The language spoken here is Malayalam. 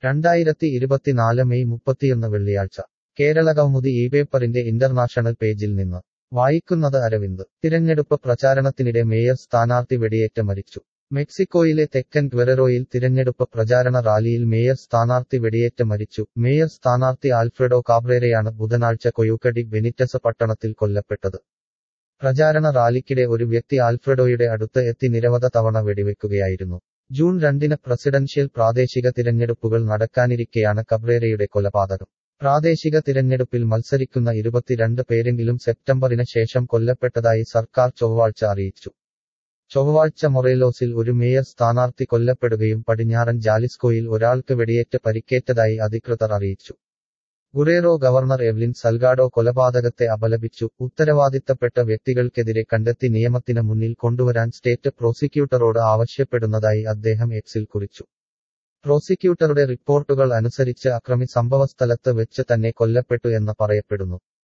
രണ്ടായിരത്തി ഇരുപത്തിനാല് മെയ് മുപ്പത്തിയൊന്ന് വെള്ളിയാഴ്ച കേരള കൗമുദി ഈ പേപ്പറിന്റെ ഇന്റർനാഷണൽ പേജിൽ നിന്ന് വായിക്കുന്നത് അരവിന്ദ് തിരഞ്ഞെടുപ്പ് പ്രചാരണത്തിനിടെ മേയർ സ്ഥാനാർത്ഥി വെടിയേറ്റ് മരിച്ചു മെക്സിക്കോയിലെ തെക്കൻ ഗ്വെററോയിൽ തിരഞ്ഞെടുപ്പ് പ്രചാരണ റാലിയിൽ മേയർ സ്ഥാനാർത്ഥി വെടിയേറ്റ് മരിച്ചു മേയർ സ്ഥാനാർത്ഥി ആൽഫ്രെഡോ കാബ്രേരയാണ് ബുധനാഴ്ച കൊയുക്കടി ബെനിറ്റസ് പട്ടണത്തിൽ കൊല്ലപ്പെട്ടത് പ്രചാരണ റാലിക്കിടെ ഒരു വ്യക്തി ആൽഫ്രെഡോയുടെ അടുത്ത് എത്തി നിരവധ തവണ വെടിവെക്കുകയായിരുന്നു ജൂൺ രണ്ടിന് പ്രസിഡൻഷ്യൽ പ്രാദേശിക തിരഞ്ഞെടുപ്പുകൾ നടക്കാനിരിക്കെയാണ് കബ്രേരയുടെ കൊലപാതകം പ്രാദേശിക തിരഞ്ഞെടുപ്പിൽ മത്സരിക്കുന്ന ഇരുപത്തിരണ്ട് പേരെങ്കിലും സെപ്റ്റംബറിന് ശേഷം കൊല്ലപ്പെട്ടതായി സർക്കാർ ചൊവ്വാഴ്ച അറിയിച്ചു ചൊവ്വാഴ്ച മൊറേലോസിൽ ഒരു മേയർ സ്ഥാനാർത്ഥി കൊല്ലപ്പെടുകയും പടിഞ്ഞാറൻ ജാലിസ്കോയിൽ ഒരാൾക്ക് വെടിയേറ്റ് പരിക്കേറ്റതായി അധികൃതർ അറിയിച്ചു ഗുറേറോ ഗവർണർ എവ്ലിൻ സൽഗാഡോ കൊലപാതകത്തെ അപലപിച്ചു ഉത്തരവാദിത്തപ്പെട്ട വ്യക്തികൾക്കെതിരെ കണ്ടെത്തി നിയമത്തിന് മുന്നിൽ കൊണ്ടുവരാൻ സ്റ്റേറ്റ് പ്രോസിക്യൂട്ടറോട് ആവശ്യപ്പെടുന്നതായി അദ്ദേഹം എക്സിൽ കുറിച്ചു പ്രോസിക്യൂട്ടറുടെ റിപ്പോർട്ടുകൾ അനുസരിച്ച് അക്രമി സംഭവസ്ഥലത്ത് വെച്ച് തന്നെ കൊല്ലപ്പെട്ടു എന്ന് പറയപ്പെടുന്നു